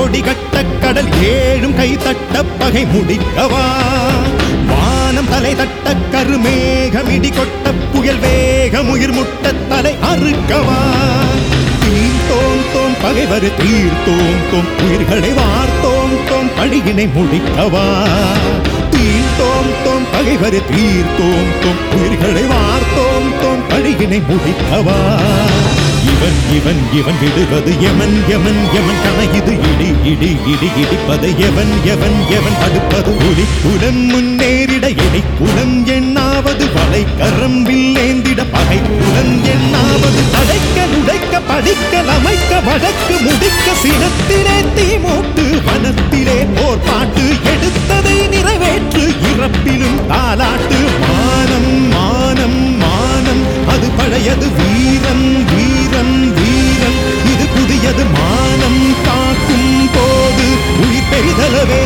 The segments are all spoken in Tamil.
கோடி கட்ட கடல் ஏழும் கை தட்ட பகை முடிக்கவா வானம் தலை தட்ட கருமேகம் இடி கொட்ட புயல் வேகம் உயிர் முட்ட தலை அறுக்கவா தீர்த்தோம் தோம் பகைவர் தீர்த்தோம் தோம் உயிர்களை வார்த்தோம் தோம் பழியினை முடிக்கவா தீர்த்தோம் தோம் பகைவர் தீர்த்தோம் தோம் உயிர்களை வார்த்தோம் தோம் பழியினை முடிக்கவா இவன் இவன் இவன் விடுவது எமன் எமன் எமன் கண இது இடி இடி இடி இடிப்பது எவன் எவன் எவன் தடுப்பது ஒளி குலம் முன்னேறிட இடி குலம் எண்ணாவது வலை கரம் வில்லேந்திட பகை குலம் எண்ணாவது தடைக்க நுடைக்க படிக்க அமைக்க வழக்கு முடிக்க சினத்திலே தீமூட்டு வனத்திலே போர் பாட்டு எடுத்ததை நிறைவேற்று இறப்பிலும் தாலாட்டு மானம் மானம் மானம் அது பழையது வீரம் வீரம் வீரம் இது புதியது மானம் காக்கும் போது உயிர் பெரிதலவே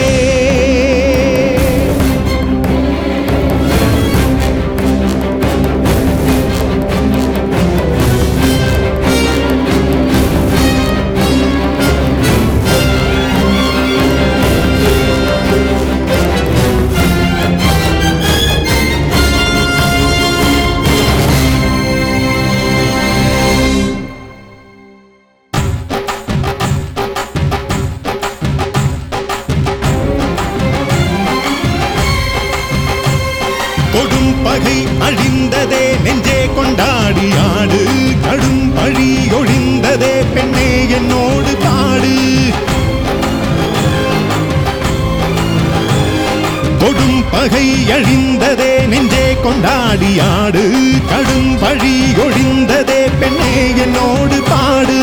கொடும் பகை அழிந்ததே நெஞ்சே கொண்டாடி ஆடு கடும் பழி ஒழிந்ததே பெண்ணே என்னோடு பாடு கொடும் பகை அழிந்ததே நெஞ்சே கொண்டாடி ஆடு கடும் பழி ஒழிந்ததே பெண்ணே என்னோடு பாடு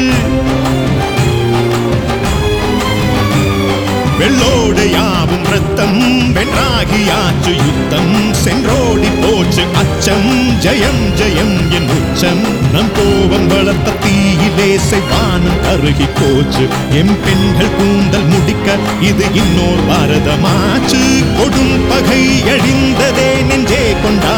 வெள்ளோடு யாவும் ரத்தம் வென்றாகியாச்சு யுத்தம் சென்றோடி போச்சு அச்சம் ஜெயம் ஜெயம் என் உச்சம் நம் கோபம் வளர்த்த தீயிலே செய்வானம் அருகி போச்சு எம் பெண்கள் கூந்தல் முடிக்க இது இன்னோர் பாரதமாச்சு கொடும் பகை அழிந்ததே நெஞ்சே கொண்ட